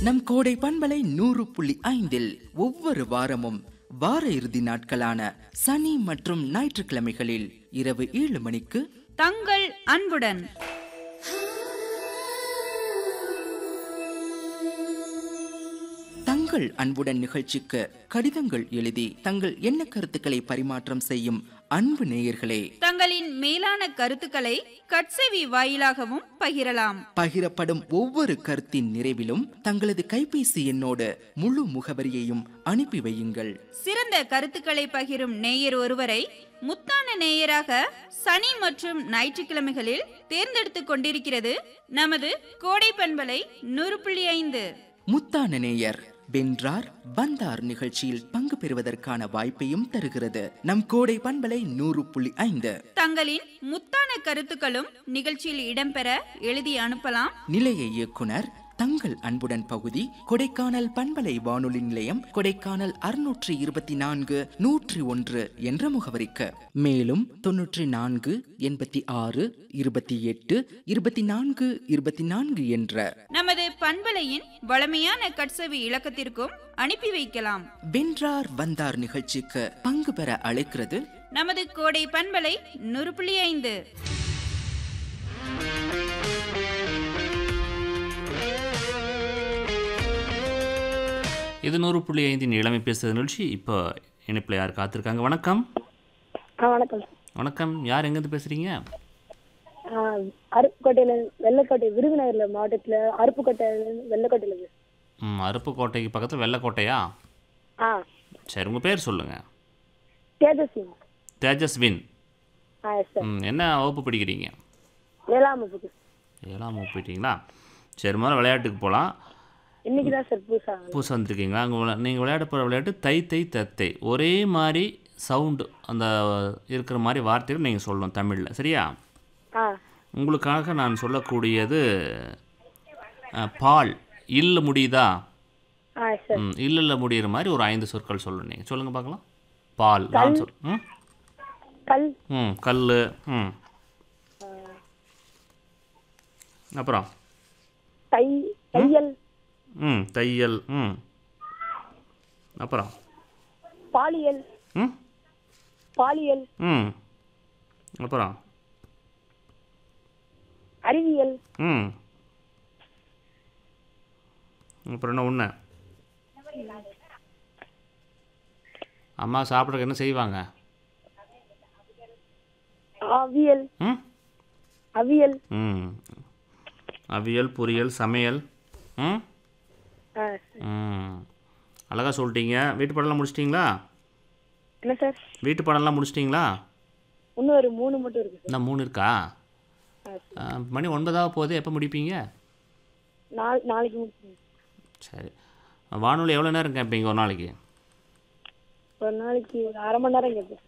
நம் கோடை பண்பலை நூறு புள்ளி ஐந்தில் ஒவ்வொரு வாரமும் வார இறுதி நாட்களான சனி மற்றும் ஞாயிற்றுக்கிழமைகளில் இரவு ஏழு மணிக்கு தங்கள் அன்புடன் தங்கள் அன்புடன் நிகழ்ச்சிக்கு கடிதங்கள் எழுதி தங்கள் எண்ண கருத்துக்களை பரிமாற்றம் செய்யும் அன்பு நேயர்களே தங்களின் மேலான கருத்துக்களை கட்செவி வாயிலாகவும் பகிரலாம் பகிரப்படும் ஒவ்வொரு கருத்தின் நிறைவிலும் தங்களது கைபேசி எண்ணோடு முழு முகவரியையும் அனுப்பி வையுங்கள் சிறந்த கருத்துக்களை பகிரும் நேயர் ஒருவரை முத்தான நேயராக சனி மற்றும் ஞாயிற்றுக்கிழமைகளில் தேர்ந்தெடுத்துக் கொண்டிருக்கிறது நமது கோடை பண்பலை நூறு புள்ளி ஐந்து முத்தான நேயர் வென்றார் வந்தார் நிகழ்ச்சியில் பங்கு பெறுவதற்கான வாய்ப்பையும் தருகிறது நம் கோடை பண்பலை நூறு புள்ளி ஐந்து தங்களின் முத்தான கருத்துக்களும் நிகழ்ச்சியில் இடம்பெற எழுதி அனுப்பலாம் நிலைய இயக்குனர் தங்கள் அன்புடன் பகுதி கொடைக்கானல் பண்பலை வானொலி நிலையம் கொடைக்கானல் அறுநூற்றி இருபத்தி நான்கு நூற்றி ஒன்று என்ற முகவரிக்கு மேலும் தொன்னூற்றி நான்கு எண்பத்தி ஆறு இருபத்தி எட்டு இருபத்தி நான்கு இருபத்தி நான்கு என்ற நமது பண்பலையின் வளமையான கட்செவி இலக்கத்திற்கும் அனுப்பி வைக்கலாம் வென்றார் வந்தார் நிகழ்ச்சிக்கு பங்கு பெற அழைக்கிறது நமது கோடை பண்பலை நூறு புள்ளி ஐந்து இது நூறு புள்ளி ஐந்தின் இளமை பேசுகிற நிகழ்ச்சி இப்போ இணைப்பில் யார் காத்திருக்காங்க வணக்கம் ஆ வணக்கம் வணக்கம் யார் எங்கேருந்து பேசுகிறீங்க ஆ, அருப்புக்கோட்டையில வெள்ளக்கோட்டை விருதுநகர்ல மாவட்டத்துல அருப்புக்கோட்டை வெள்ளக்கோட்டையில இருக்கு. ம் அருப்புக்கோட்டைக்கு பக்கத்தில் வெள்ளைக்கோட்டையா ஆ சரி உங்கள் பேர் சொல்லுங்கள் தேஜஸ்வி தேஜஸ்வின் ஆ எஸ் சார் ம் என்ன வகுப்பு படிக்கிறீங்க ஏழாம் வகுப்பு ஏழாம் வகுப்பு போயிட்டீங்களா சரி முதல்ல விளையாட்டுக்கு போகலாம் இன்னைக்கு தான் சார் புதுசா புதுசாக வந்திருக்கீங்களா அங்கே நீங்கள் விளையாட போகிற விளையாட்டு தை தை தத்தை ஒரே மாதிரி சவுண்டு அந்த இருக்கிற மாதிரி வார்த்தைகள் நீங்கள் சொல்லணும் தமிழில் சரியா ஆ உங்களுக்காக நான் சொல்லக்கூடியது அஹ், பால் இல்ல முடியுதா ஆ எஸ் சார் ம் இல்ல முடியிற மாதிரி ஒரு ஐந்து சொற்கள் சொல்லணும் நீங்கள் சொல்லுங்கள் பார்க்கலாம் பால் நான் சொல் ம் கல் ம் கல் ம் அப்புறம் தை தையல் ம் தையல் ம் அப்புறம் பாலியல் ம் பாலியல் ம் அப்புறம் அறிவியல் ம் அப்புறம் என்ன ஒன்று அம்மா சாப்பிட்றதுக்கு என்ன செய்வாங்க அவியல் ம் அவியல் ம் அவியல் பொரியல் சமையல் ம் ஆ ம் அழகாக சொல்லிட்டீங்க வீட்டு பாடம்லாம் முடிச்சிட்டிங்களா என்ன சார் வீட்டு பாடம்லாம் முடிச்சிட்டிங்களா இன்னும் ஒரு மூணு மட்டும் இருக்கு சார் இன்னும் மூணு இருக்கா ஆ, ஆ, மணி ஒன்பதாவது போகுது எப்போ முடிப்பீங்க நாளை நாளைக்கு முடிச்சுங்க சரி வானொலி எவ்வளோ நேரம் கேட்பீங்க ஒரு நாளைக்கு ஒரு நாளைக்கு ஒரு அரை மணி நேரம் கேட்பேன்